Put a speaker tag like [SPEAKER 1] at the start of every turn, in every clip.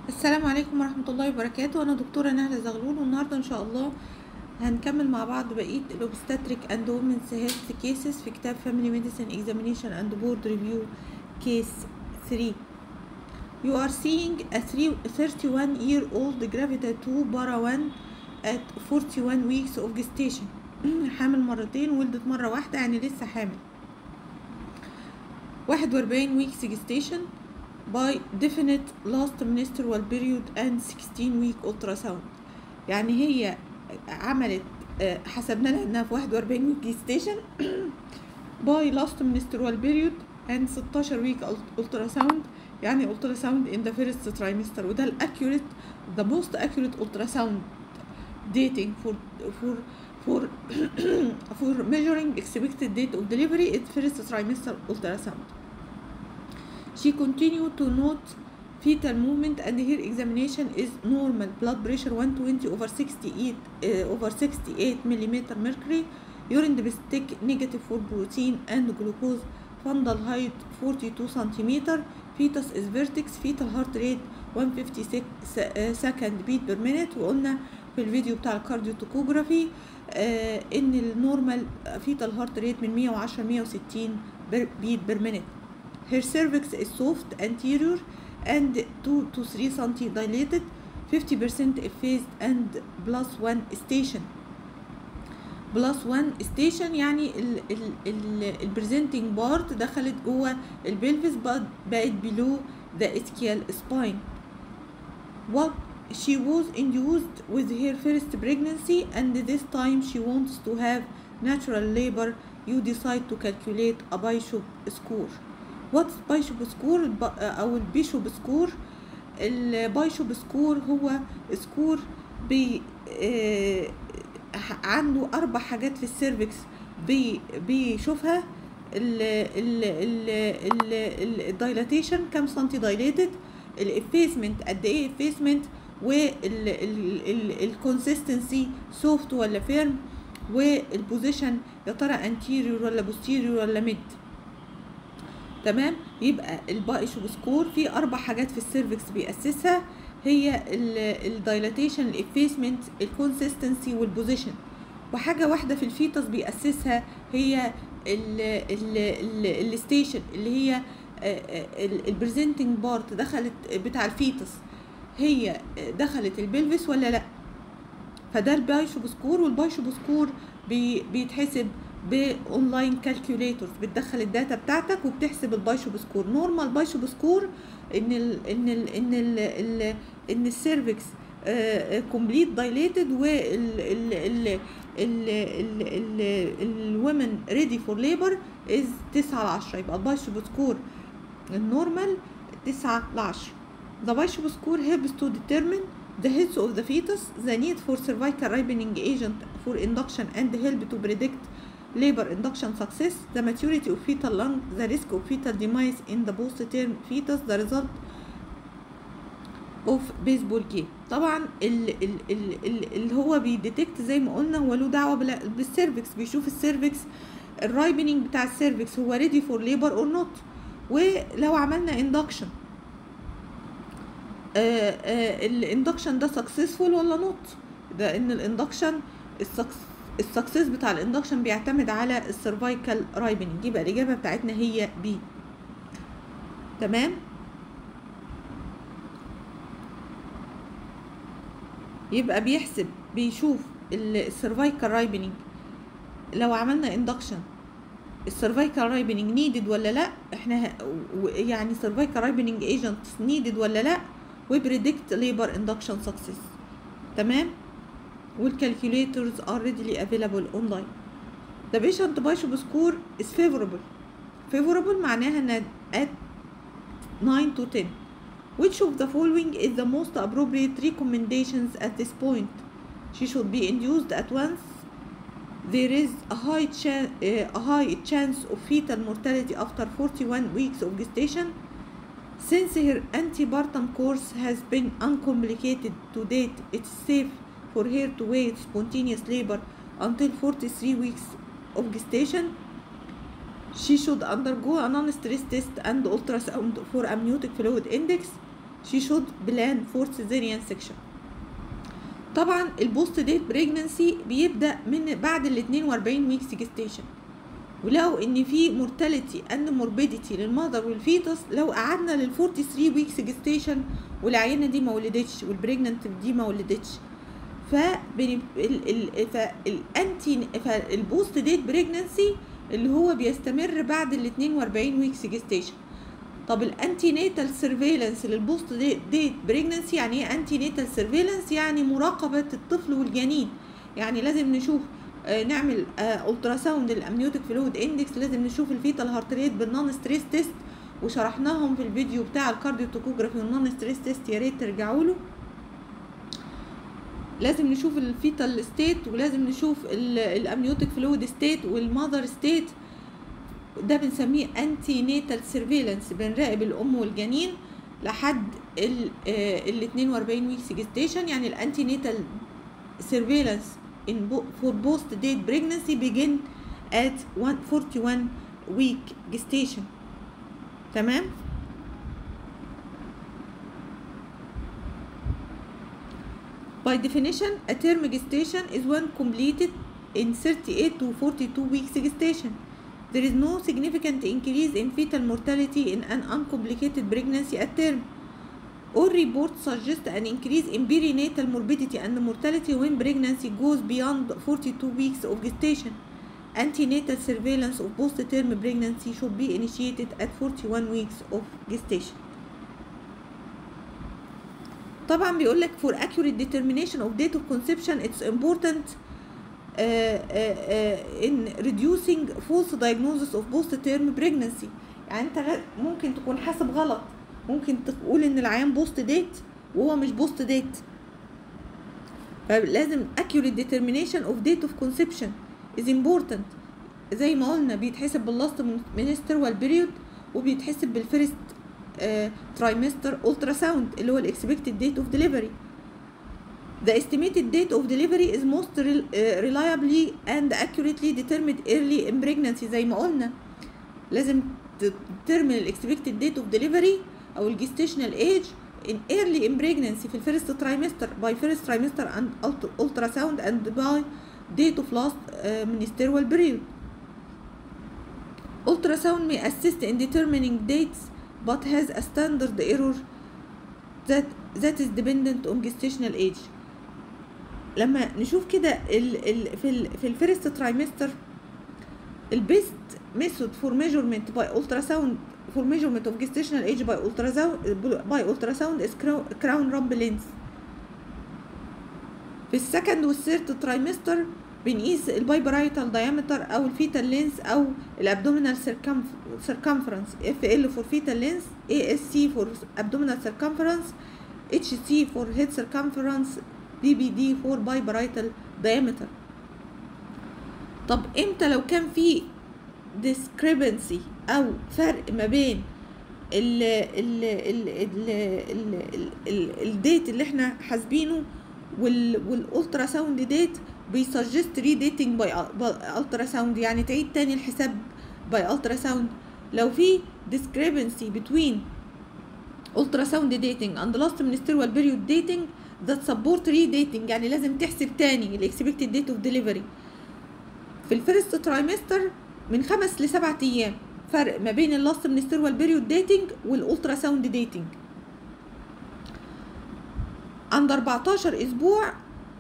[SPEAKER 1] السلام عليكم ورحمة الله وبركاته أنا دكتورة نهلة زغلول والنهاردة إن شاء الله هنكمل مع بعض بقية الأوبستاتريك أند وومنز هيلث كيسز في كتاب فاميلي ميديسين اكزامينيشن أند بورد ريفيو كيس 3 You are seeing a 31 year old gravida 2 para 1 at 41 weeks of gestation حامل مرتين ولدت مرة واحدة يعني لسه حامل 41 weeks gestation by definite last menstrual period and 16 week ultrasound يعني هي عملت آه، حسبنا لها انها في 41 week gestation by last menstrual period and 16 week ultrasound يعني ultrasound in the first trimester وده الاكيوريت the most accurate ultrasound dating for for for for measuring expected date of delivery is first trimester ultrasound She continued to note fetal movement and her examination is normal. Blood pressure 120 over 68 uh, over 68 millimeter mercury. Urine dipstick negative for protein and glucose. Fundal height 42 centimeter. Fetus is vertex. Fetal heart rate 156 uh, second beat per minute. وقلنا في الفيديو بتاع الكارديو توكوجرافي آه ان النورمال fetal heart rate من 110 160 beat per minute. Her cervix is soft anterior and 2 to 3 cm dilated 50% effaced and plus 1 station plus 1 station يعني ال ال ال البريزنتنج بارت دخلت جوه البلفس بقت below the ischial spine what she was induced with her first pregnancy and this time she wants to have natural labor you decide to calculate a bishop score واتس بايشوب سكور او البيشوب سكور البايشوب سكور هو سكور بي آه عنده اربع حاجات في السيرفكس بي بيشوفها الدايلاتيشن كام سنتي دايليتد الافيسمنت قد ايه افيسمنت والكونسيستنسي سوفت ولا فيرم والبوزيشن يا ترى انتيريور ولا بوستيريور ولا ميد تمام يبقى البايشوب سكور في اربع حاجات في السيرفكس بيأسسها هي الدايلاتيشن الافيسمنت الكونسيستنسي والبوزيشن وحاجه واحده في الفيتس بيأسسها هي الستيشن اللي هي البريزنتنج بارت دخلت بتاع الفيتس هي دخلت البلفس ولا لا فده البايشوب سكور والبايشوب سكور بي بيتحسب باونلاين كالكوليتورز بتدخل الداتا بتاعتك وبتحسب البايشوب سكور نورمال بايشوب سكور ان ال ان ال ان ال ال ان السيرفكس كومبليت دايليتد وال الومن ريدي فور ليبر از 9 ل 10 يبقى البايشوب سكور النورمال 9 ل 10 The Bishop score helps to determine the health of the fetus, the need for cervical ripening agent for induction and help to predict labor induction success, the maturity of fetal lung, the risk of fetal demise in the post-term fetus, the result of baseball game. طبعا ال ال ال ال اللي هو بيديتكت زي ما قلنا هو له دعوه بالسيرفكس بيشوف السيرفكس الرايبنينج بتاع السيرفكس هو ريدي فور ليبر اور نوت ولو عملنا اندكشن الاندكشن ده سكسسفول ولا نوت ده ان الاندكشن السكسس بتاع الاندكشن بيعتمد على السيرفايكال رايبنينج يبقى الاجابه بتاعتنا هي بي تمام يبقى بيحسب بيشوف السيرفايكال رايبنينج لو عملنا اندكشن السيرفايكال رايبنينج نيدد ولا لا احنا يعني سيرفايكال رايبنينج ايجنت نيدد ولا لا وبريدكت ليبر اندكشن سكسس تمام والكالكوليترز are readily available online. The patient bishop score is favorable. Favorable معناها ان at 9 to 10. Which of the following is the most appropriate recommendations at this point? She should be induced at once. There is a high, chan- uh, a high chance of fetal mortality after 41 weeks of gestation. Since her antepartum course has been uncomplicated to date, it's safe for her to wait spontaneous labor until 43 weeks of gestation. She should undergo a non-stress test and ultrasound for amniotic fluid index. she should plan for cesarean section طبعا البوست ديت بريجننسي بيبدا من بعد ال 42 ويكس جيستيشن ولو ان في مورتاليتي اند موربيديتي للمذر والفيتس لو قعدنا لل 43 ويكس جيستيشن والعينه دي ما ولدتش والبريجننت دي ما ولدتش ف فالانتي فالبوست ديت بريجننسي اللي هو بيستمر بعد ال 42 ويكس جيستيشن طب الانتي ناتال سيرفيلانس للبوست ديت بريجننسي يعني ايه انتي ناتال سيرفيلانس يعني مراقبه الطفل والجنين يعني لازم نشوف آه نعمل الترا ساوند للامنيوتيك فلويد اندكس لازم نشوف الفيتال هارت ريت بالنون ستريس تيست وشرحناهم في الفيديو بتاع الكارديو توكوجرافي والنون ستريس تيست يا ريت ترجعوا له لازم نشوف الفيتال ستيت ولازم نشوف الامنيوتيك فلويد ستيت والمذر ستيت ده بنسميه انتي ناتال سيرفيلانس بنراقب الام والجنين لحد ال 42 ويكس جيستيشن يعني الانتي ناتال سيرفيلانس in for post date pregnancy begin at 41 week gestation تمام by definition a term gestation is one completed in 38 to 42 weeks gestation there is no significant increase in fetal mortality in an uncomplicated pregnancy at term. All reports suggest an increase in perinatal morbidity and mortality when pregnancy goes beyond 42 weeks of gestation. Antenatal surveillance of post-term pregnancy should be initiated at 41 weeks of gestation. طبعا بيقول لك for accurate determination of date of conception it's important Uh, uh, uh, in reducing false diagnosis of post term pregnancy يعني انت ممكن تكون حاسب غلط ممكن تقول ان العيان بوست ديت وهو مش بوست ديت فلازم accurate determination of date of conception is important زي ما قلنا بيتحسب باللاست منسترال بيريود وبيتحسب بالفيرست ترايمستر الترا ساوند اللي هو الاكسبكتد ديت اوف ديليفري The estimated date of delivery is most rel uh, reliably and accurately determined early in pregnancy زي ما قلنا لازم تديترمن ال expected date of delivery أو ال gestational age in early in pregnancy في الفيرست trimester by first trimester and ultrasound and by date of last uh, ministerial period. Ultrasound may assist in determining dates but has a standard error that that is dependent on gestational age. لما نشوف كده ال ال في ال في الفيرست ترايمستر البيست ميثود فور ميجرمنت باي ultrasound for measurement of gestational age by ultrasound by ultrasound is crown rump length في السكند والثيرد ترايمستر بنقيس البايبرايتال دايمتر او الفيتال لينس او الابدومينال سيركمفرنس اف ال فور فيتال لينس اي اس سي فور ابدومينال سيركمفرنس اتش سي فور هيد سيركمفرنس بي بي دي فور بايبرايتال دايمتر طب امتى لو كان في discrepancy او فرق ما بين ال ال ال ال ال ال الديت اللي احنا حاسبينه وال والالترا ساوند ديت بيسجست ري ديتنج باي الترا ساوند يعني تعيد تاني الحساب باي الترا ساوند لو في discrepancy between ultrasound dating and last ministerial period dating that support redating يعني لازم تحسب تاني ال expected date of delivery في الفيرست ترايمستر من خمس لسبعة أيام فرق ما بين اللاست منستيريال بيريود ديتنج والالترا ساوند ديتنج عند 14 اسبوع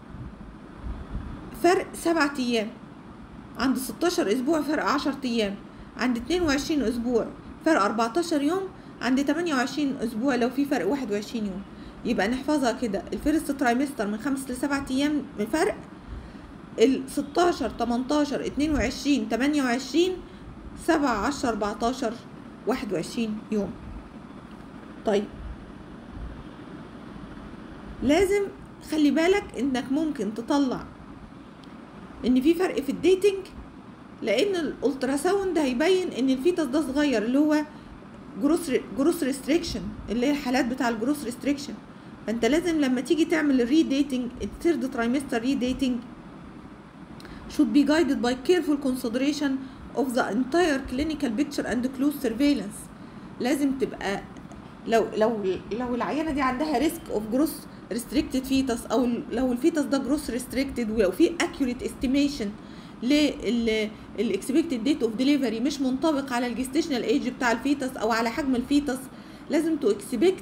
[SPEAKER 1] فرق سبعة ايام عند 16 اسبوع فرق 10 ايام عند 22 اسبوع فرق 14 يوم عند 28 اسبوع لو في فرق 21 يوم يبقى نحفظها كده الفيرست ترايمستر من خمس لسبعة ايام فرق ال 16 18 22 28 7 10 14 21 يوم طيب لازم خلي بالك انك ممكن تطلع ان في فرق في الديتنج لان الالتراساوند هيبين ان الفيتس ده صغير اللي هو جروس جروس ريستريكشن اللي هي الحالات بتاع الجروس ريستريكشن فانت لازم لما تيجي تعمل الري ديتنج الثيرد ترايمستر ري ديتنج should be guided by careful consideration of the entire clinical picture and close surveillance لازم تبقى لو لو لو العيانه دي عندها ريسك اوف جروس ريستريكتد فيتس او لو الفيتس ده جروس ريستريكتد ولو في اكيوريت استيميشن للاكسبكتد ديت اوف ديليفري مش منطبق على الجستيشنال ايج بتاع الفيتس او على حجم الفيتس لازم تو اكسبكت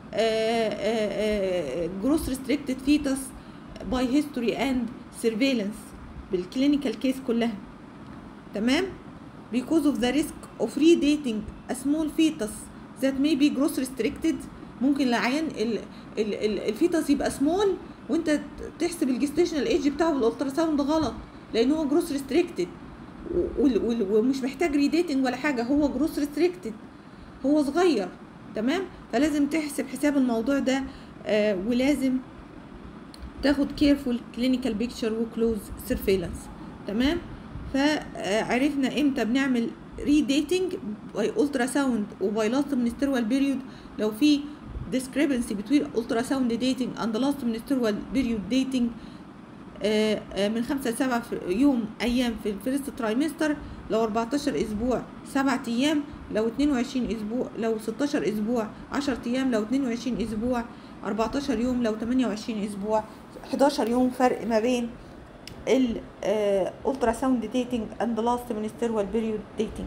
[SPEAKER 1] جروس ريستريكتد فيتس باي هيستوري اند سيرفيلانس بالكلينيكال كيس كلها تمام because of the risk of redating a small fetus that may be gross restricted ممكن العيان ال ال ال الفيتس يبقى سمول وانت تحسب الجستيشنال ايج بتاعه بالالتراساوند غلط لان هو جروس ريستريكتد ومش محتاج ريديتنج ولا حاجه هو جروس ريستريكتد هو صغير تمام فلازم تحسب حساب الموضوع ده آه ولازم تاخد كيرفول كلينيكال بيكتشر وكلوز سيرفيلانس تمام فعرفنا امتى بنعمل ريديتنج باي الترا ساوند وباي لاست منسترول بيريود لو في discrepancy between ultrasound dating and last menstrual period dating آه آه من خمسة لسبعة يوم أيام في الفيرست ترايمستر لو 14 أسبوع سبعة أيام لو 22 أسبوع لو 16 أسبوع 10 أيام لو 22 أسبوع 14 يوم لو 28 أسبوع 11 يوم فرق ما بين الالترا ساوند ديتنج اند لاست منسترول بيريود ديتنج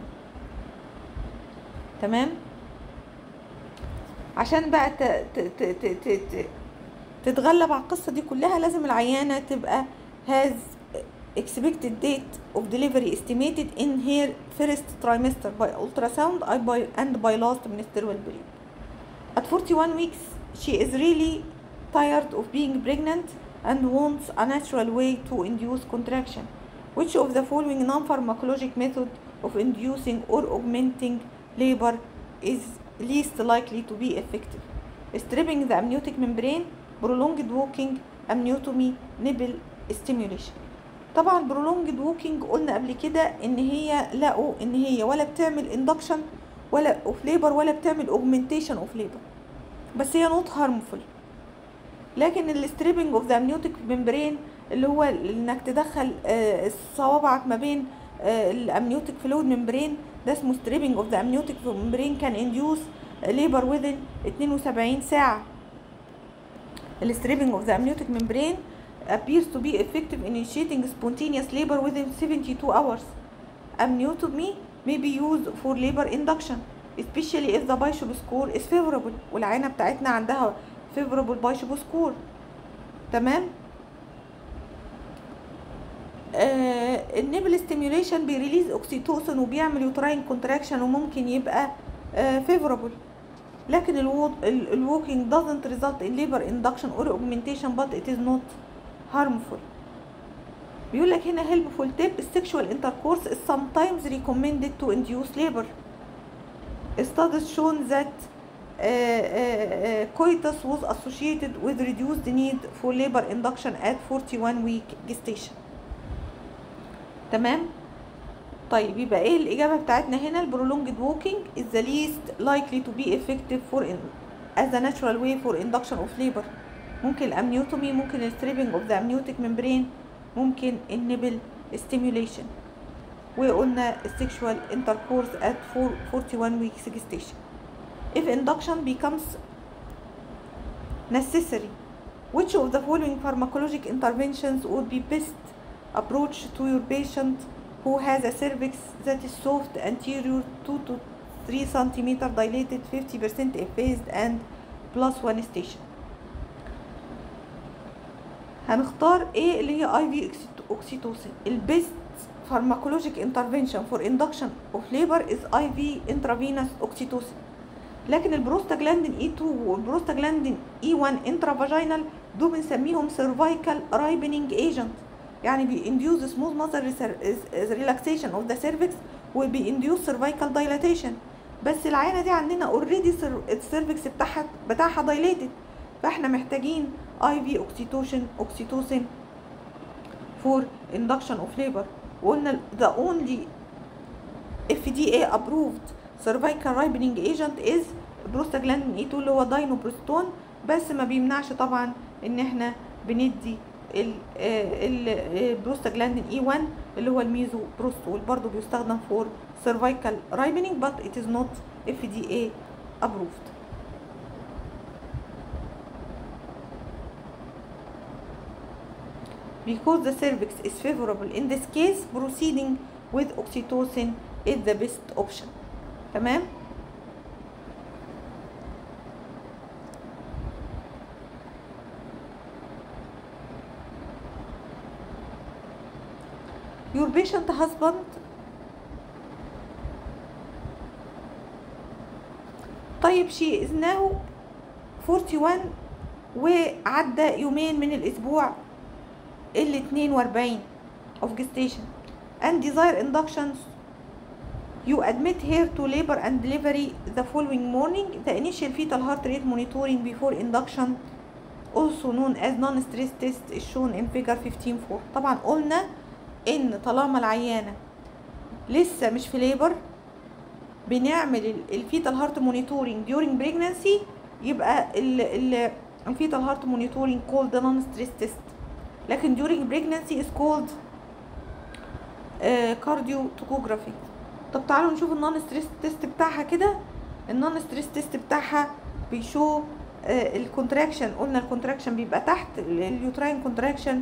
[SPEAKER 1] تمام عشان بقى ت ت ت ت ت ت تتغلب على القصه دي كلها لازم العيانه تبقى has expected date of delivery estimated in her first trimester by ultrasound and by last menstrual period. At 41 weeks, she is really tired of being pregnant and wants a natural way to induce contraction. Which of the following non-pharmacologic method of inducing or augmenting labor is least likely to be effective? Stripping the amniotic membrane, prolonged walking, amniotomy, nipple stimulation. طبعا prolonged walking قلنا قبل كده ان هي لقوا ان هي ولا بتعمل induction ولا اوف labor ولا بتعمل augmentation اوف labor بس هي not harmful لكن الستريبنج اوف ذا امنيوتيك ممبرين اللي هو انك تدخل آه صوابعك ما بين آه الامنيوتيك فلويد ممبرين ده اسمه ستريبنج اوف ذا امنيوتيك ممبرين كان انديوس ليبر within 72 ساعة الستريبنج اوف ذا امنيوتيك ممبرين appears to be effective in initiating spontaneous labor within 72 hours. Amniotomy may be used for labor induction especially if the bishop score is favorable والعينة بتاعتنا عندها favorable bishop score تمام آه النيبل ستيميوليشن بيريليز اوكسيتوسن وبيعمل يوتراين كونتراكشن وممكن يبقى آه favorable لكن الووكينج doesn't result in labor induction or augmentation but it is not harmful بيقول لك هنا helpful tip sexual intercourse is sometimes recommended to induce labor studies shown that uh, uh, uh, coitus was associated with reduced need for labor induction at 41 week gestation تمام طيب يبقى ايه الاجابه بتاعتنا هنا البرولونجد walking is the least likely to be effective for in, as a natural way for induction of labor ممكن الامنيوتومي ممكن الستريبنج اوف ذا amniotic membrane ممكن النبل stimulation وقلنا السexual intercourse at 41 weeks gestation if induction becomes necessary which of the following pharmacologic interventions would be best approach to your patient who has a cervix that is soft anterior 2 to 3 centimeter dilated 50% effaced and plus one station هنختار ايه اللي هي اي في اوكسيتوسين البيست pharmacologic intervention for induction of labor is IV intravenous oxytocin لكن البروستاجلاندين اي 2 والبروستاجلاندين اي 1 انترافاجينال دول بنسميهم cervical ripening agent يعني بينديوز smooth muscle relaxation of the cervix وبينديوز cervical dilatation بس العينه دي عندنا اوريدي السيرفكس بتاعها بتاعها dilated فاحنا محتاجين اي في اوكسيتوشن اوكسيتوسين فور induction of labor وقلنا the only FDA approved cervical ripening agent is prostaglandin E2 اللي هو داينوبروستون بس ما بيمنعش طبعا ان احنا بندي البروستاجلاندين اي 1 اللي هو الميزو بروستول برضه بيستخدم فور cervical ripening but it is not FDA approved because the cervix is favorable in this case proceeding with oxytocin is the best option تمام your patient husband طيب she is now 41 وعدى يومين من الأسبوع ال 42 of gestation and desire inductions you admit her to labor and delivery the following morning the initial fetal heart rate monitoring before induction also known as non-stress test is shown in figure 15.4 طبعا قلنا ان طالما العيانه لسه مش في ليبر بنعمل الفيتال هارت مونيتورنج during pregnancy يبقى الفيتال هارت مونيتورنج called non stress test لكن during pregnancy is called كارديو توكوجرافي طب تعالوا نشوف النون ستريس تيست بتاعها كده النون ستريس تيست بتاعها بيشو الكونتراكشن قلنا الكونتراكشن بيبقى تحت اليوتراين كونتراكشن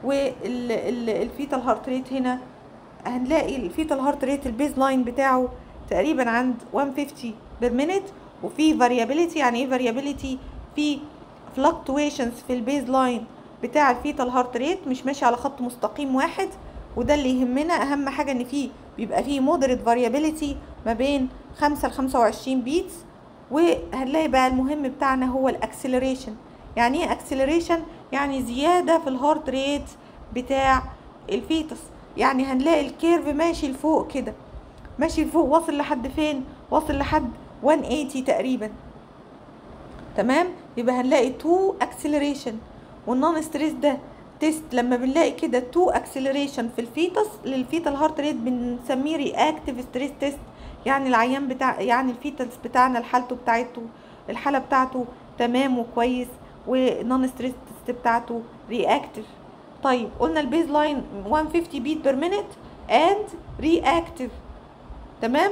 [SPEAKER 1] والفيتال هارت ريت هنا هنلاقي الفيتال هارت ريت البيز لاين بتاعه تقريبا عند 150 بير مينيت وفي فاريابيليتي يعني ايه فاريابيليتي في فلكتويشنز في البيز لاين بتاع الفيتال هارت ريت مش ماشي على خط مستقيم واحد وده اللي يهمنا اهم حاجه ان فيه بيبقى فيه مودريت فاريابيليتي ما بين 5 ل 25 بيتس وهنلاقي بقى المهم بتاعنا هو الاكسلريشن يعني ايه اكسلريشن يعني زياده في الهارت ريت بتاع الفيتس يعني هنلاقي الكيرف ماشي لفوق كده ماشي لفوق واصل لحد فين واصل لحد 180 تقريبا تمام يبقى هنلاقي 2 اكسلريشن والنون ستريس ده تيست لما بنلاقي كده 2 اكسلريشن في الفيتس للفيتال هارت ريت بنسميه رياكتيف ستريس تيست يعني العيان بتاع يعني الفيتلز بتاعنا الحالته بتاعته الحاله بتاعته تمام وكويس ونون ستريس تيست بتاعته رياكتيف طيب قلنا البيز لاين 150 بيت بير مينيت اند رياكتيف تمام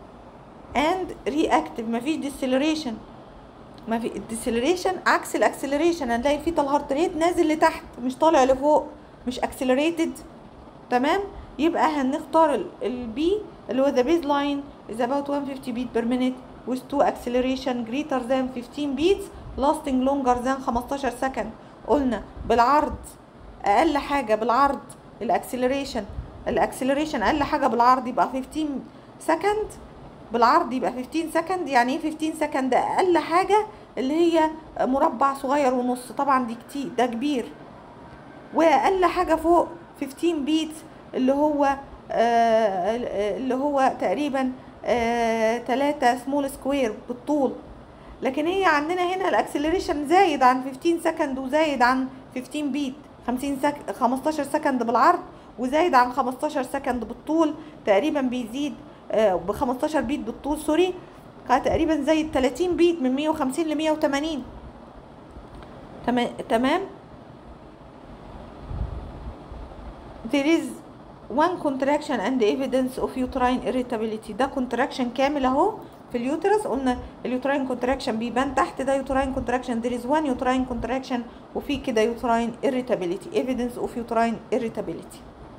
[SPEAKER 1] اند رياكتيف مفيش ديسيلريشن ما في الديسيلريشن عكس الاكسلريشن هنلاقي الفيتال هارت ريت نازل لتحت مش طالع لفوق مش اكسلريتد تمام يبقى هنختار البي اللي هو the baseline is about 150 beat per minute with two acceleration greater than 15 beats lasting longer than 15 second قلنا بالعرض اقل حاجه بالعرض الاكسلريشن الاكسلريشن اقل حاجه بالعرض يبقى 15 سكند بالعرض يبقى 15 سكند يعني ايه 15 سكند اقل حاجه اللي هي مربع صغير ونص طبعا دي كتير ده كبير واقل حاجه فوق 15 بيت اللي هو آه اللي هو تقريبا آه 3 سمول سكوير بالطول لكن هي عندنا هنا الاكسلريشن زايد عن 15 سكند وزايد عن 15 بيت 50 سك 15 سكند بالعرض وزايد عن 15 سكند بالطول تقريبا بيزيد ب 15 بيت بالطول سوري تقريبا زي ال 30 بيت من 150 ل 180 تمام there is one contraction and evidence of uterine irritability ده contraction كامل اهو في اليوترس قلنا اليوتراين كونتراكشن بيبان تحت ده يوتراين كونتراكشن there is one uterine contraction وفي كده uterine irritability evidence of uterine irritability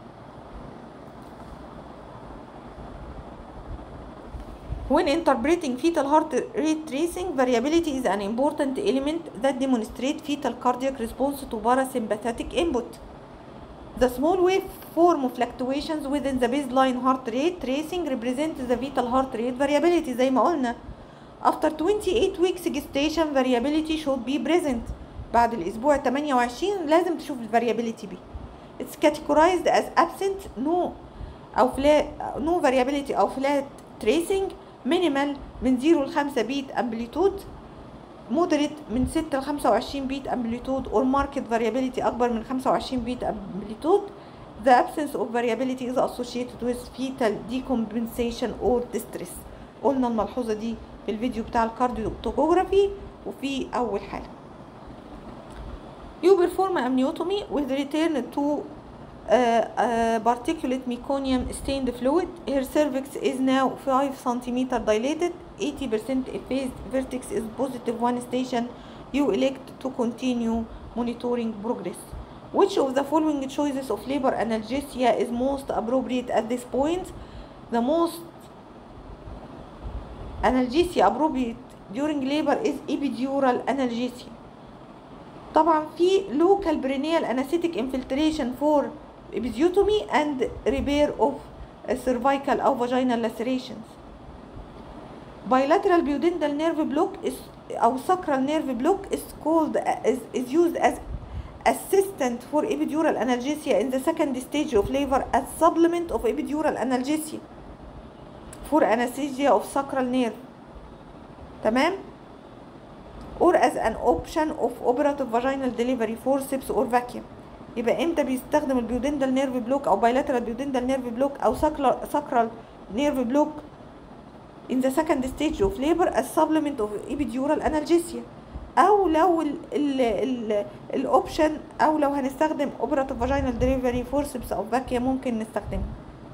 [SPEAKER 1] When interpreting fetal heart rate tracing, variability is an important element that demonstrates fetal cardiac response to parasympathetic input. The small wave form fluctuations within the baseline heart rate tracing represent the fetal heart rate variability زي ما قلنا. After 28 weeks gestation variability should be present. بعد الأسبوع 28 لازم تشوف الفاريابيليتي بي. It's categorized as absent no أو flat no variability أو flat tracing مينيمال من 0 ل 5 بيت امبليتود مودريت من 6 ل 25 بيت امبليتود اور ماركت فاريابيليتي اكبر من 25 بيت امبليتود the absence of variability is associated with fetal decompensation or distress قلنا الملحوظة دي في الفيديو بتاع الكارديوتوجرافي وفي أول حالة You perform amniotomy with return to uh, uh, particulate meconium stained fluid. Her cervix is now 5 cm dilated, 80% effaced, vertex is positive one station. You elect to continue monitoring progress. which of the following choices of labor analgesia is most appropriate at this point the most analgesia appropriate during labor is epidural analgesia طبعا في local perineal anesthetic infiltration for episiotomy and repair of cervical or vaginal lacerations bilateral pudendal nerve block is or sacral nerve block is called is, is used as assistant for epidural analgesia in the second stage of labor as supplement of epidural analgesia for anesthesia of sacral nerve تمام or as an option of operative vaginal delivery forceps or vacuum يبقى امتى بيستخدم البيودندال نيرف بلوك او bilateral بيودندال نيرف بلوك او sacral نيرف بلوك in the second stage of labor as supplement of epidural analgesia او لو ال ال ال الاوبشن او لو هنستخدم operative vaginal delivery forceps او vacuum ممكن نستخدمها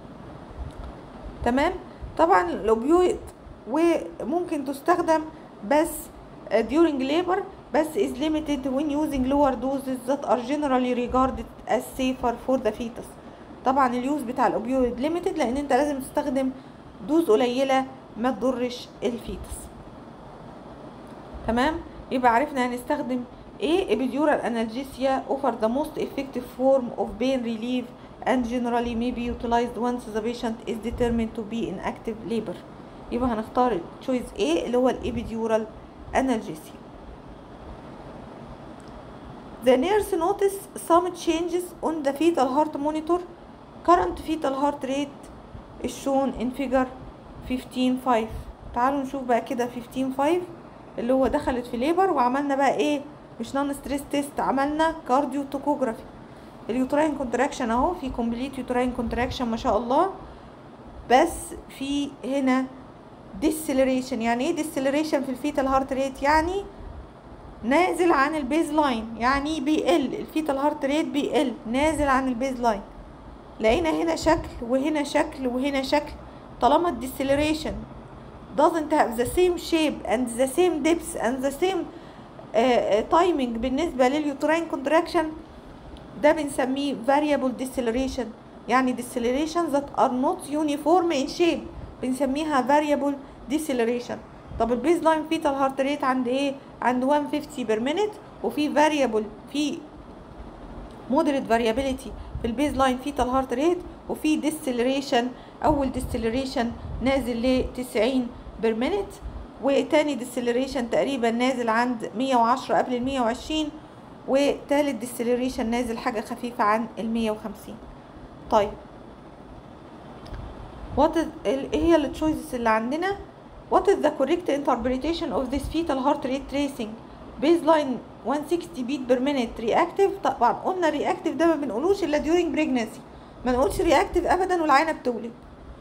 [SPEAKER 1] تمام طبعا الاوبيويد وممكن تستخدم بس during labor بس is limited when using lower doses that are generally regarded as safer for the fetus طبعا اليوز بتاع الاوبيويد limited لان انت لازم تستخدم دوز قليله ما تضرش الفيتس تمام يبقى عرفنا هنستخدم ايه epidural analgesia offer the most effective form of pain relief and generally may be utilized once the patient is determined to be in active labor يبقى هنختار choice A اللي هو الابيديورال analgesia The nurse noticed some changes on the fetal heart monitor. Current fetal heart rate is shown in figure 15.5 تعالوا نشوف بقى كده 15.5 اللي هو دخلت في ليبر وعملنا بقى ايه مش نون ستريس تيست عملنا كارديو توكوجرافي اليوتراين كونتراكشن اهو في كومبليت يوتراين كونتراكشن ما شاء الله بس في هنا ديسلريشن يعني ايه ديسلريشن في الفيتال هارت ريت يعني نازل عن البيز لاين يعني بيقل الفيتال هارت ريت بيقل نازل عن البيز لاين لقينا هنا شكل وهنا شكل وهنا شكل طالما الديسلريشن doesn't have the same shape and the same depth and the same uh, uh, timing بالنسبة لليوتراين contraction ده بنسميه variable deceleration يعني deceleration that are not uniform in shape بنسميها variable deceleration طب البيز لاين فيتال هارت ريت عند ايه عند 150 بير مينيت وفي variable في moderate variability في البيز لاين فيتال هارت ريت وفي deceleration اول deceleration نازل ل 90 بير مينيت وتاني deceleration تقريبا نازل عند 110 قبل ال 120 وتالت deceleration نازل حاجة خفيفة عن ال 150 طيب what is ايه هي التشويسز اللي عندنا what is the correct interpretation of this fetal heart rate tracing baseline 160 beat per minute reactive طبعا قلنا reactive ده ما بنقولوش الا during pregnancy ما نقولش reactive ابدا والعينه بتولد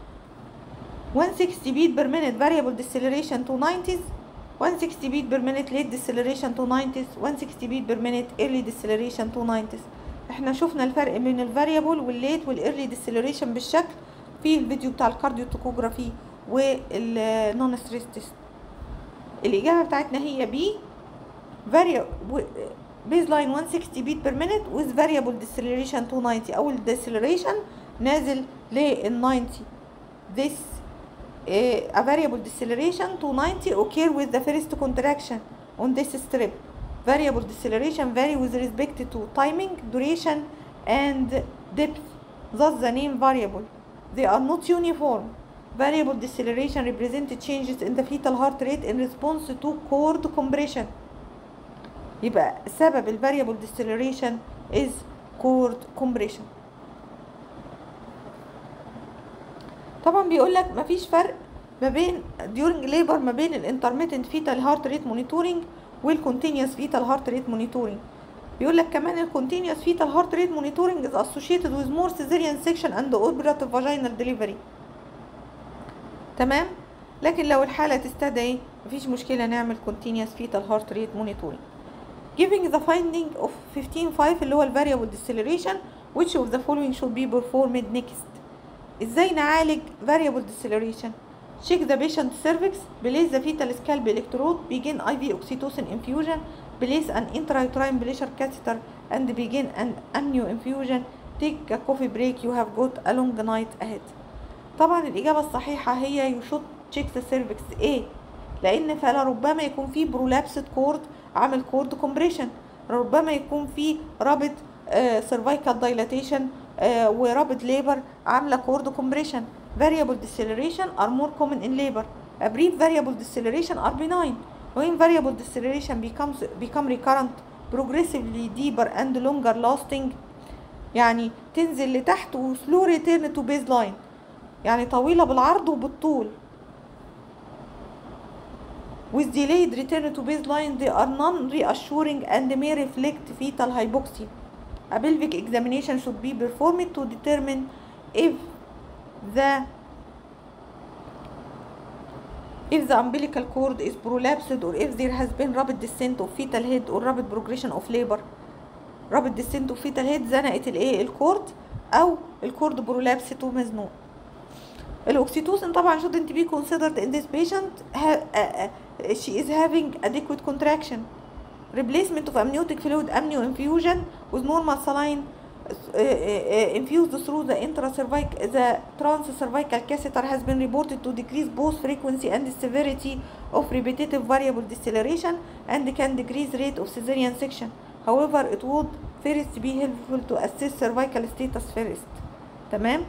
[SPEAKER 1] 160 beat per minute variable deceleration to 90s 160 beat per minute late deceleration to 90s 160 beat per minute early deceleration to 90s احنا شفنا الفرق بين الفاريبل والليت والايرلي deceleration بالشكل في الفيديو بتاع الكارديو توكوجرافي والنون ستريس تيست الاجابه بتاعتنا هي بي بيز لاين 160 beat per minute with variable deceleration to 90 اول deceleration نازل لل 90 this uh, a variable deceleration to 90 occur with the first contraction on this strip. Variable deceleration vary with respect to timing, duration, and depth. Thus, the name variable. They are not uniform. Variable deceleration represent changes in the fetal heart rate in response to cord compression. يبقى سبب ال variable deceleration is cord compression. طبعا بيقول لك مفيش فرق ما بين during labor ما بين الانترميتنت فيتال هارت ريت مونيتورنج والكونتينيوس فيتال هارت ريت مونيتورنج بيقول لك كمان الكونتينيوس فيتال هارت ريت مونيتورنج is associated with more cesarean section and operative vaginal delivery تمام لكن لو الحالة تستدعي مفيش مشكلة نعمل continuous fetal heart rate monitoring giving the finding of 15.5 اللي هو ال variable deceleration which of the following should be performed next ازاي نعالج variable deceleration check the patient cervix place the fetal scalp electrode begin IV oxytocin infusion place an intrauterine pressure catheter and begin an amnio infusion take a coffee break you have got a long night ahead طبعا الإجابة الصحيحة هي you should check the cervix A لأن فلربما يكون في برولابسد كورد عامل كورد كومبريشن ربما يكون في رابط سيرفايكال دايلاتيشن ورابط ليبر عاملة كورد كومبريشن variable deceleration are more common in labor a brief variable deceleration are benign when variable deceleration becomes become recurrent progressively deeper and longer lasting يعني تنزل لتحت وسلو ريتيرن تو بيز لاين يعني طويلة بالعرض وبالطول with delayed return to baseline they are non-reassuring and may reflect fetal hypoxia a pelvic examination should be performed to determine if the if the umbilical cord is prolapsed or if there has been rapid descent of fetal head or rapid progression of labor rapid descent of fetal head زنقت الايه الكورد او الكورد برولابست ومزنوق الاوكسيتوسين طبعا shouldn't be considered in this patient ha, uh, uh, she is having adequate contraction replacement of amniotic fluid amnio infusion with normal saline uh, uh, infused through the intracervical the transcervical catheter has been reported to decrease both frequency and severity of repetitive variable deceleration and can decrease rate of cesarean section however it would first be helpful to assess cervical status first تمام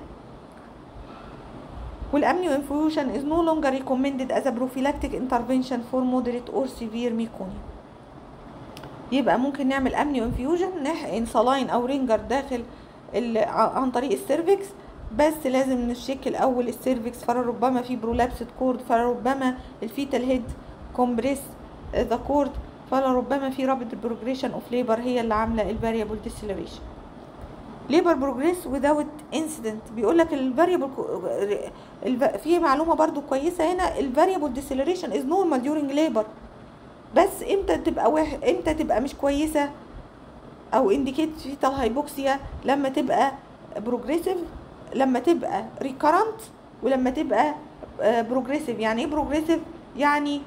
[SPEAKER 1] والامنيو infusion is no longer recommended as a prophylactic intervention for moderate or severe meconium يبقى ممكن نعمل امنيو انفيوجن نحقن صلاين او رينجر داخل عن طريق السيرفكس بس لازم نشيك الاول السيرفكس فلربما في برولابسد كورد فلربما الفيتال هيد كومبريس ذا كورد فلربما في رابط البروجريشن اوف ليبر هي اللي عامله الفاريبل ديسيلريشن ليبر بروجريس without incident بيقول لك الفاريبل في معلومه برضو كويسه هنا الفاريبل ديسيلريشن از نورمال during labor بس امتى تبقى واحد امتى تبقى مش كويسه او انديكيت فيتال هايبوكسيا لما تبقى بروجريسيف لما تبقى ريكارنت ولما تبقى بروجريسيف يعني ايه بروجريسيف يعني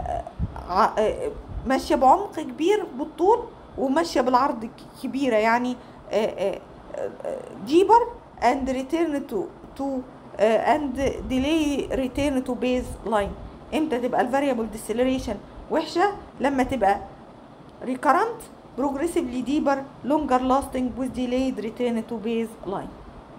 [SPEAKER 1] ماشيه بعمق كبير بالطول وماشيه بالعرض كبيره يعني deeper and return to to uh, and delay return to baseline امتى تبقى الفاريبل ديسيلريشن وحشه لما تبقى recurrent progressively deeper longer lasting with delayed return to baseline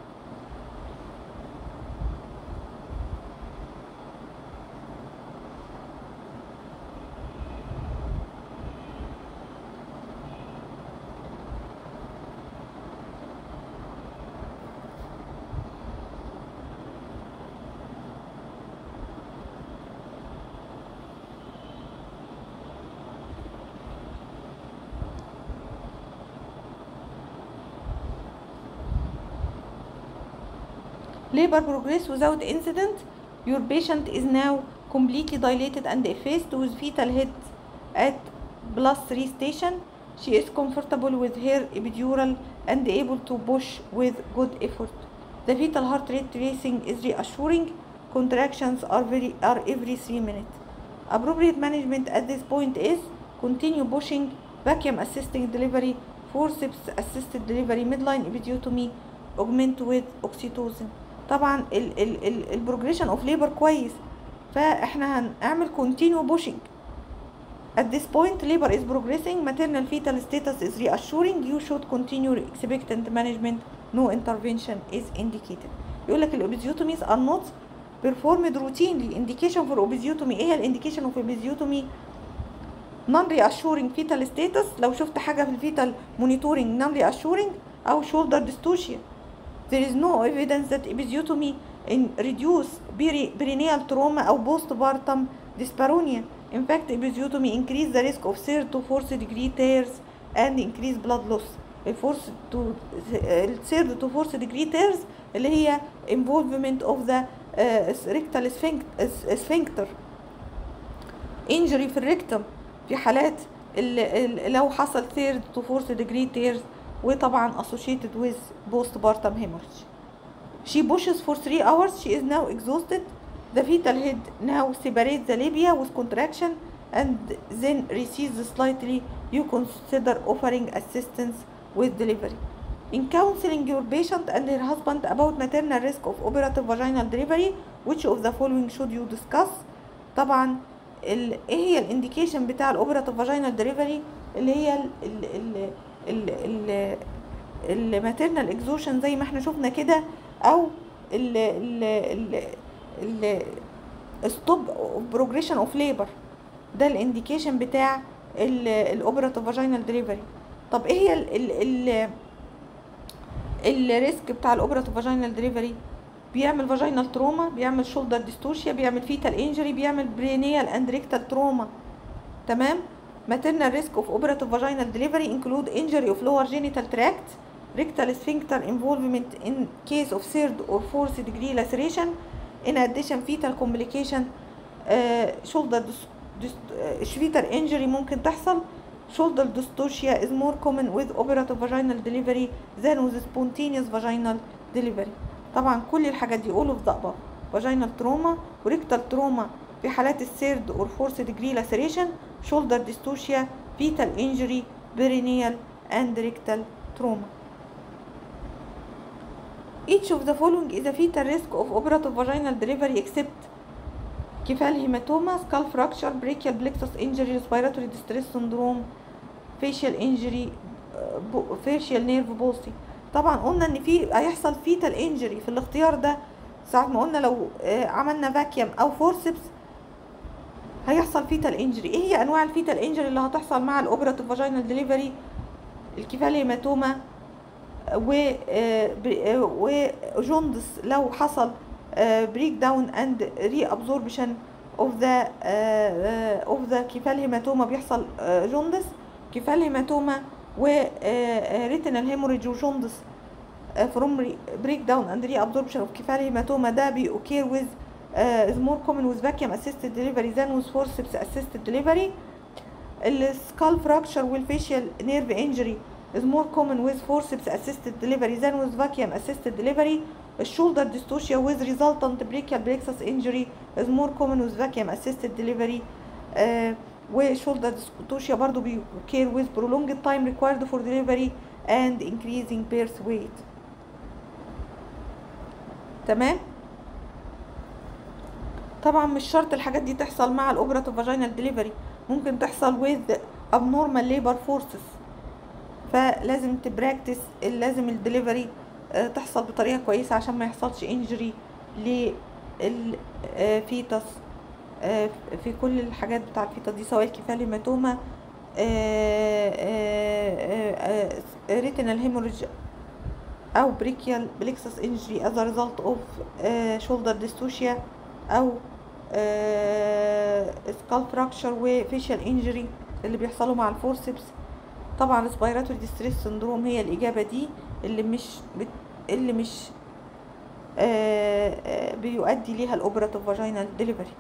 [SPEAKER 1] labor progress without incident your patient is now completely dilated and effaced with fetal head at plus 3 station she is comfortable with her epidural and able to push with good effort the fetal heart rate tracing is reassuring contractions are very are every 3 minutes appropriate management at this point is continue pushing vacuum assisting delivery forceps assisted delivery midline episiotomy augment with oxytocin طبعا البروجريشن اوف ليبر كويس فاحنا هنعمل كونتينيو بوشنج at this point labor is progressing maternal fetal status is reassuring you should continue expectant management no intervention is indicated يقول لك الابيزيوتوميز are not performed routinely indication for obesiotomy ايه الانديكيشن اوف obesiotomy non reassuring fetal status لو شفت حاجه في الفيتال monitoring non reassuring او shoulder dystocia there is no evidence that episiotomy in reduce perineal trauma or postpartum dyspareunia. In fact, episiotomy increase the risk of third to fourth degree tears and increase blood loss. الفورث to third to fourth degree tears اللي هي involvement of the uh, rectal sphincter injury في الريكتم في حالات لو حصل third to fourth degree tears وطبعا associated with postpartum hemorrhage. She pushes for 3 hours. She is now exhausted. The fetal head now separates the labia with contraction. and then receives slightly you consider offering assistance with delivery in counseling your patient and her husband about maternal risk of operative vaginal delivery which of the following should you discuss طبعا ال... ايه هي الانديكيشن بتاع الاوبراتيف فاجينال دليفري اللي هي ال ال ال ال ال الماتيرنال اكزوشن زي ما احنا شفنا كده او ال ال ال ال ستوب بروجريشن اوف ليبر ده الانديكيشن بتاع الاوبراتيف فاجينال دليفري طب ايه هي ال ال ال الريسك بتاع الاوبراتيف فاجينال دليفري بيعمل فاجينال تروما بيعمل شولدر ديستوشيا بيعمل فيتال انجري بيعمل برينيال اند ريكتال تروما تمام maternal risk of operative vaginal delivery include injury of lower genital tract rectal sphincter involvement in case of third or fourth degree laceration in addition fetal complication uh, shoulder dis, dis, uh, fetal injury ممكن تحصل shoulder dystocia is more common with operative vaginal delivery than with spontaneous vaginal delivery طبعا كل الحاجات دي all of the above vaginal trauma وريكتال trauma في حالات الثيرد or fourth degree laceration shoulder dystocia fetal injury perineal and rectal trauma each of the following is a fetal risk of operative vaginal delivery except كفال هيماتوما skull fracture brachial plexus injury respiratory distress syndrome facial injury facial nerve palsy طبعا قلنا ان في هيحصل فيتال انجري في الاختيار ده ساعة ما قلنا لو عملنا فاكيوم او فورسبس هيحصل فيتال انجري ايه هي انواع الفيتال انجري اللي هتحصل مع الاوبراتيف فاجينال ديليفري الكفال هيماتوما و وجوندس لو حصل بريك داون اند ري ابزوربشن اوف ذا اوف ذا كفال هيماتوما بيحصل جوندس كفال هيماتوما و ريتينال هيموريج وجوندس فروم بريك داون اند ري ابزوربشن اوف كفال هيماتوما ده بيوكير ويز is more common with vacuum assisted delivery than with forceps assisted delivery السكال fracture والfacial nerve injury is more common with forceps assisted delivery than with vacuum assisted delivery الشولدر dystocia with resultant brachial plexus injury is more common with vacuum assisted delivery uh, وشولدر dystocia برضو بيكير with prolonged time required for delivery and increasing birth weight تمام طبعا مش شرط الحاجات دي تحصل مع الاوبراتيف فاجينال ديليفري ممكن تحصل with abnormal labor forces فلازم تبراكتس لازم الدليفري تحصل بطريقه كويسه عشان ما يحصلش انجري للفيتس في كل الحاجات بتاع الفيتس دي سواء الكفال هيماتوما ريتينال هيموريج او بريكيال بليكسس انجري as a result of shoulder dystocia او سكال فراكشر وفيشال انجري اللي بيحصلوا مع الفورسبس طبعا ريسبيراتوري ديستريس سندروم هي الاجابه دي اللي مش بت... اللي مش آآ آآ بيؤدي ليها الاوبراتيف فاجينال ديليفري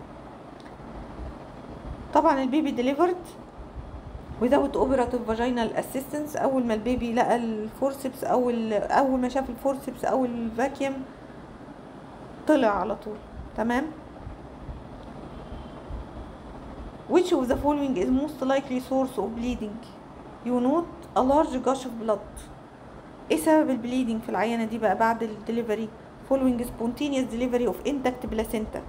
[SPEAKER 1] طبعا البيبي ديليفرد without operative vaginal assistance اول ما البيبي لقى الفورسبس او اول ما شاف الفورسبس او الفاكيوم طلع على طول تمام which of the following is most likely source of bleeding you note a large gush of blood ايه سبب البليدنج في العيانه دي بقى بعد الدليفري following spontaneous delivery of intact placenta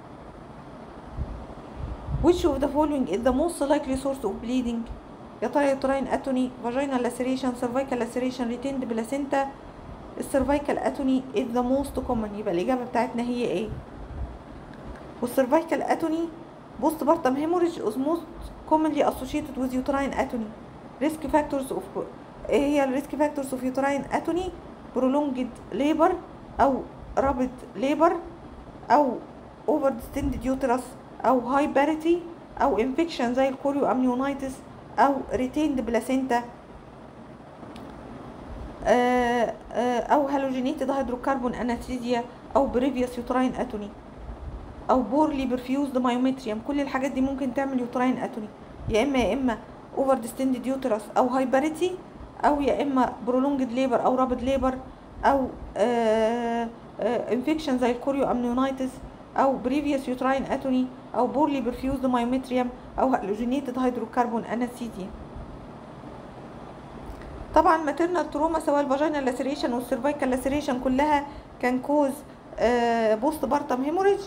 [SPEAKER 1] which of the following is the most likely source of bleeding يا ترى يوتراين اتوني vaginal laceration cervical laceration retained placenta السيرفايكال اتوني is the most common يبقى الاجابه بتاعتنا هي ايه والسيرفايكال اتوني بوست بارتم هيموريج is most commonly associated with uterine atony risk factors of ايه هي الريسك فاكتورز اوف يوتراين اتوني prolonged labor او rapid labor او over distended uterus او high parity او infection زي الكوريو امنيونايتس او retained placenta آه آه او هالوجينيتد هيدروكربون انستيزيا او بريفيوس يوتراين اتوني او بورلي برفيوزد مايومتريوم كل الحاجات دي ممكن تعمل يوتراين اتوني يا اما يا اما اوفر ديستندد يوترس او هايبريتي او يا اما برولونجد ليبر او رابد ليبر او انفكشن زي الكوريو امنيونايتس او بريفيوس يوتراين اتوني او بورلي برفيوزد مايومتريوم او هالوجينيتد هيدروكربون انستيزيا طبعا ماتيرنال تروما سواء الفاجينال لاسيريشن والسيرفايكال لاسيريشن كلها كان كوز بوست بارتم هيموريج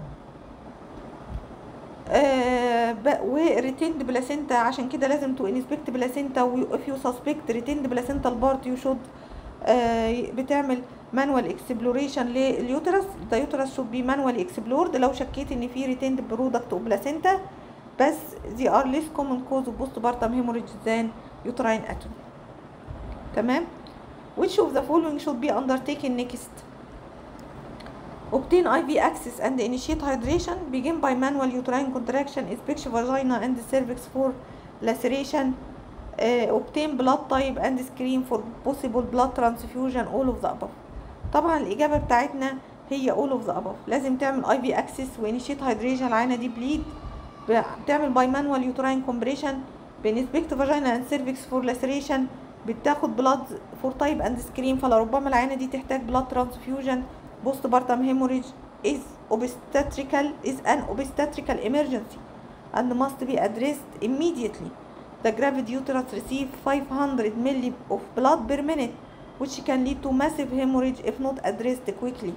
[SPEAKER 1] وريتيند بلاسينتا عشان كده لازم تو انسبكت بلاسينتا واف يو سسبكت ريتيند بلاسينتا بارت يو شود بتعمل مانوال اكسبلوريشن لليوترس ذا يوترس شود بي مانوال اكسبلورد لو شكيت ان في ريتيند برودكت اوف بلاسينتا بس دي ار ليس كومن كوز اوف بوست بارتم هيموريج ذان يوتراين اتوم تمام which of the following should be undertaken next obtain IV access and initiate hydration begin by manual uterine contraction inspect vagina and cervix for laceration uh, obtain blood type and screen for possible blood transfusion all of the above طبعا الإجابة بتاعتنا هي all of the above لازم تعمل IV access وانيشيت hydration العينة دي bleed بتعمل by manual uterine compression بنسبكت vagina and cervix for laceration بتاخد بلاد فور تايب اند سكرين فلربما العينه دي تحتاج بلاد ترانسفيوجن بوست بارتم هيموريج is obstetrical is an obstetrical emergency and must be addressed immediately the gravid uterus receive 500 milli of blood per minute which can lead to massive hemorrhage if not addressed quickly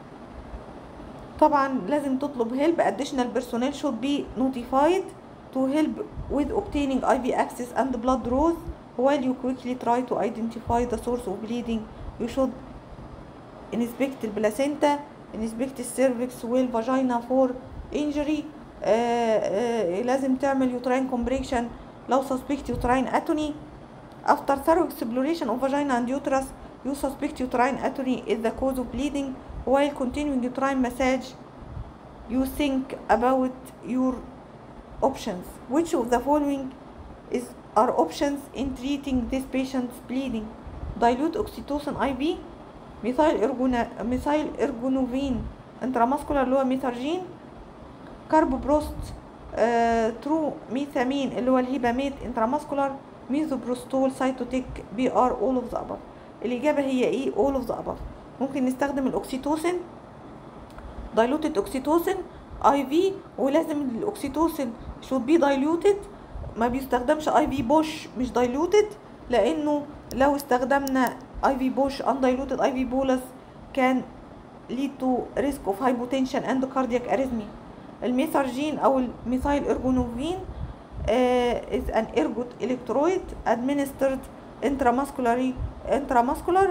[SPEAKER 1] طبعا لازم تطلب help additional personnel should be notified to help with obtaining IV access and blood draws while you quickly try to identify the source of bleeding you should inspect البلاسينتا inspect السيرفكس والفاجينا for injury آه آه لازم تعمل uterine compression لو suspect uterine atony after thorough exploration of vagina and uterus you suspect uterine atony is the cause of bleeding while continuing uterine massage you think about your options which of the following is are options in treating this patient's bleeding dilute oxytocin IV ميثايل إرجونا ميثايل إرجونوفين انتراماسكولار اللي هو ميثارجين كاربوبروست آه ترو ميثامين اللي هو الهيباميت انتراماسكولار ميزوبروستول سايتوتيك بي ار اول اوف ذا اباف الإجابة هي ايه اول اوف ذا اباف ممكن نستخدم الأكسيتوسين دايلوتد أكسيتوسين اي في ولازم الأكسيتوسين should be diluted ما بيستخدمش اي في بوش مش دايلوتد لانه لو استخدمنا اي في بوش undiluted اي في بولس كان lead to risk of hypotension and cardiac arrhythmia الميثارجين او الميثايل ارجونوفين uh, is an ergot electroid administered intramuscularly intramuscular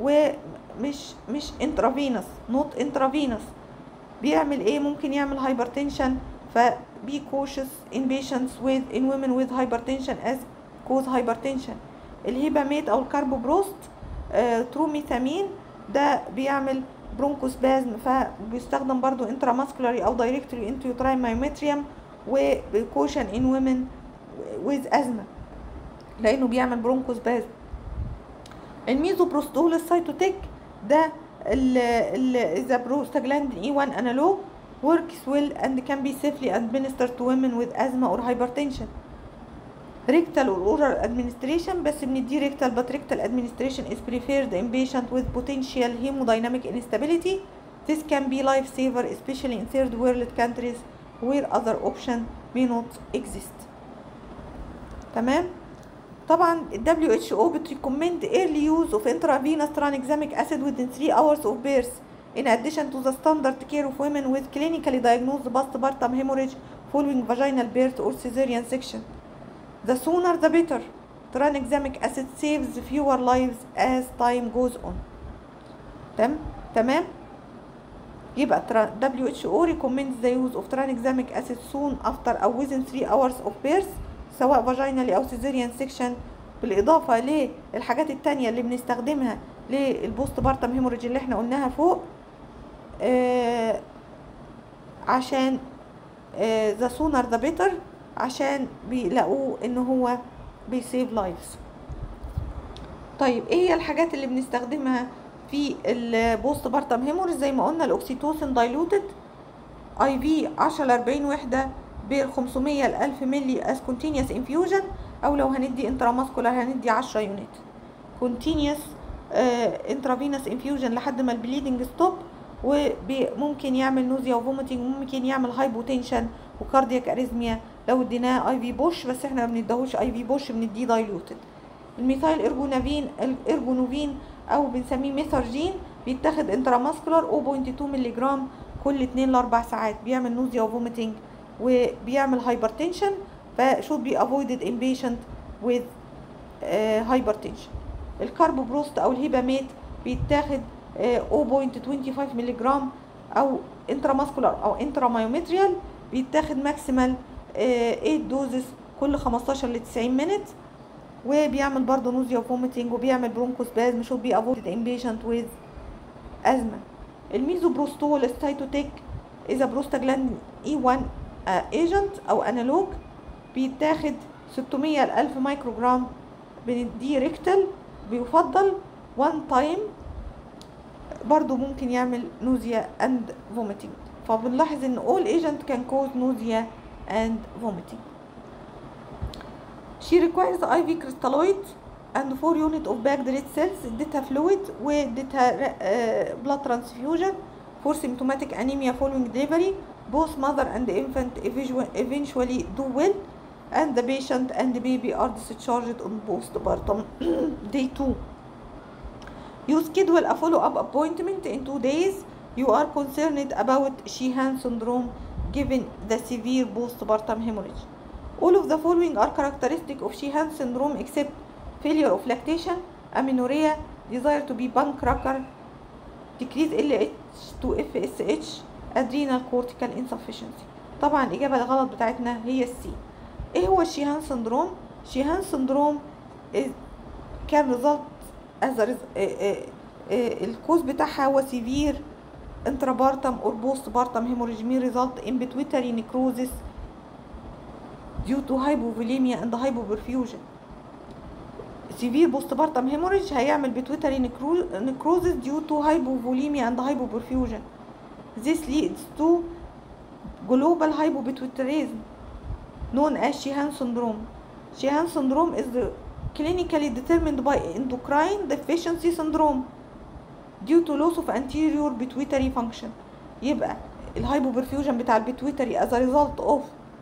[SPEAKER 1] ومش مش intravenous not intravenous بيعمل ايه ممكن يعمل hypertension ف be cautious in patients with in women with hypertension as cause hypertension الهيباميت او الكربوبروست آه تروميثامين ده بيعمل برونكوسبازم فبيستخدم برضو intramuscularly او directly into uterine myometrium وبيكوشن in women with asthma لانه بيعمل برونكوسبازم الميزوبروستول السيتوتيك ده ال ال the prostaglandin E1 analog works well and can be safely administered to women with asthma or hypertension rectal or oral administration بس بنديه rectal but rectal administration is preferred in patient with potential hemodynamic instability this can be lifesaver especially in third world countries where other option may not exist تمام طبعا ال WHO بتريكومند early use of intravenous tranexamic acid within 3 hours of birth in addition to the standard care of women with clinically diagnosed postpartum hemorrhage following vaginal birth or cesarean section. The sooner the better. Tranexamic acid saves fewer lives as time goes on. تمام تمام يبقى WHO recommends the use of tranexamic acid soon after or within 3 hours of birth سواء vaginally أو cesarean section بالإضافة للحاجات التانية اللي بنستخدمها للبوست بارتم هيموريج اللي احنا قلناها فوق آه عشان آه the sooner the better عشان بيلاقوه ان هو بيسيف لايفز طيب ايه هي الحاجات اللي بنستخدمها في البوست بارتم هيموريج زي ما قلنا الاكسيتوسين دايلوتد اي في 10 ل 40 وحده ب 500 ل 1000 مللي از كونتينيوس انفيوجن او لو هندي انتراماسكولار هندي 10 يونت كونتينيوس انترافينوس انفيوجن لحد ما البليدنج ستوب وممكن يعمل نوزيا وفوميتنج ممكن يعمل هايبوتنشن وكاردياك اريزميا لو اديناه اي في بوش بس احنا ما بنديهوش اي في بوش بنديه دايلوتد الميثايل ارجونافين الارجونوفين او بنسميه ميثارجين بيتاخد انتراماسكولار 0.2 مللي جرام كل 2 ل 4 ساعات بيعمل نوزيا وفوميتنج وبيعمل هايبرتنشن فشود بي افويدد ان بيشنت with هايبرتنشن الكاربوبروست او الهيباميت بيتاخد آه، 0.25 مللي جرام او انتراماسكولار او انترامايومتريال بيتاخد ماكسيمال 8 دوزز كل 15 ل 90 مينت وبيعمل برضه نوزيا وفوميتنج وبيعمل برونكوسبازم should be avoided in patient with asthma الميزوبروستول ستايتوتيك إذا بروستاجلاند اي 1 ايجنت او انالوج بيتاخد 600 ل 1000 مايكروجرام بنديه ريكتال بيفضل 1 تايم برضو ممكن يعمل نوزيا اند فوميتنج فبنلاحظ ان all agent can cause nausea and vomiting she requires IV crystalloid and 4 unit of bagged red cells اديتها fluid واديتها uh, blood transfusion for symptomatic anemia following delivery both mother and infant eventu- eventually do well and the patient and the baby are discharged on postpartum day 2 you schedule a follow-up appointment in two days you are concerned about Sheehan syndrome given the severe postpartum hemorrhage all of the following are characteristic of Sheehan syndrome except failure of lactation amenorrhea desire to be pancreatic decrease LH to FSH adrenal cortical insufficiency طبعا الإجابة الغلط بتاعتنا هي السي ايه هو الشيهان سندروم شيهان سندروم كان result as a res- آه، آه، آه، الكوز بتاعها هو severe intrapartum or postpartum hemorrhage may result in pituitary necrosis due to hypovolemia and hypoperfusion severe postpartum hemorrhage هيعمل pituitary necro- necrosis due to hypovolemia and hypoperfusion this leads to global hypopituitarism known as Sheehan syndrome. Sheehan syndrome is the clinically determined by endocrine deficiency syndrome due to loss of anterior pituitary function. يبقى الهايبوبرفيوجن بتاع البيتويتري as a result of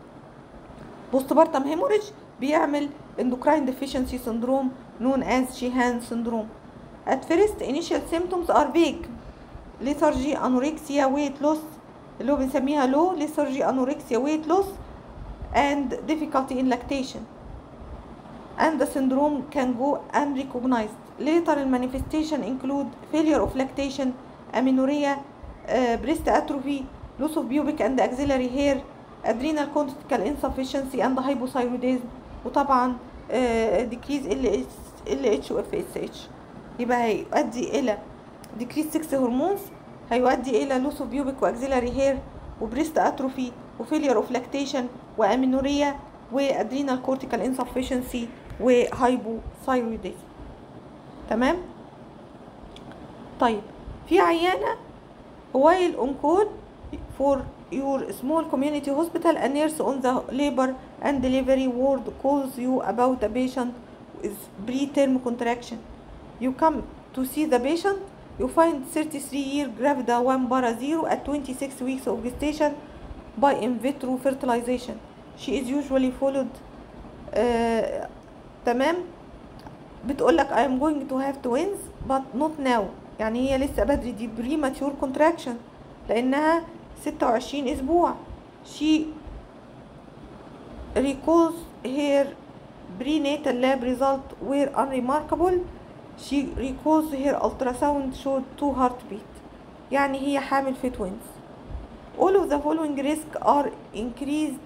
[SPEAKER 1] postpartum hemorrhage بيعمل endocrine deficiency syndrome known as Sheehan syndrome. At first initial symptoms are vague. lethargy, anorexia, weight loss اللي هو بنسميها low lethargy, anorexia, weight loss and difficulty in lactation and the syndrome can go unrecognized later the manifestation include failure of lactation amenorrhea uh, breast atrophy loss of pubic and axillary hair adrenal cortical insufficiency and hypothyroidism وطبعا uh, decrease LH, LH و FSH يبقى هيؤدي الى decrease 6 هرمونز هيؤدي الى loss of pubic واكسيلاري hair وبريست اتروفي وفيلير اوف لاكتيشن وامينوريا وادرينال كورتيكال انسفشنسي وهايبوثايرويديزم تمام طيب في عيانه while on call for your small community hospital a nurse on the labor and delivery ward calls you about a patient with preterm contraction you come to see the patient you find 33 year gravida 1 para 0 at 26 weeks of gestation by in vitro fertilization she is usually followed uh, تمام بتقولك I am going to have twins but not now يعني هي لسه بدري دي premature contraction لأنها 26 أسبوع she recalls her prenatal lab result were unremarkable she recalls her ultrasound showed two heartbeat يعني هي حامل في twins all of the following risks are increased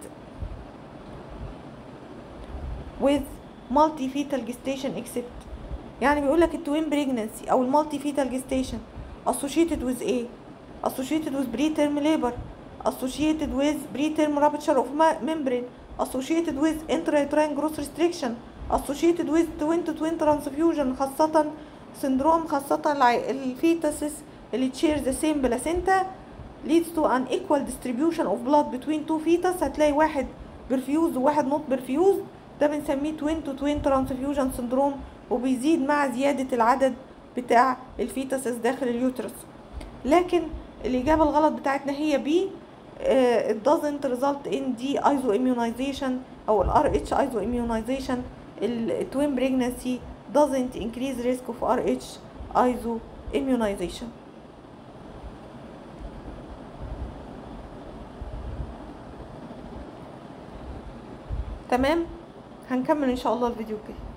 [SPEAKER 1] with multi-fetal gestation except يعني بيقول لك التوين pregnancy او المالتي fetal gestation associated with ايه associated with preterm labor associated with preterm rupture of ma- membrane associated with intrauterine growth restriction associated with twin to twin transfusion خاصة syndrome خاصة الع- الفيتسس اللي share the same placenta leads to an equal distribution of blood between two fetus هتلاقي واحد perfused وواحد not perfused ده بنسميه twin to twin transfusion syndrome وبيزيد مع زيادة العدد بتاع الفيتسز داخل اليوترس لكن الإجابة الغلط بتاعتنا هي B uh, it doesn't result in the isoimmunization أو ال RH isoimmunization ال twin pregnancy doesn't increase risk of RH isoimmunization تمام هنكمل ان شاء الله الفيديو الجاي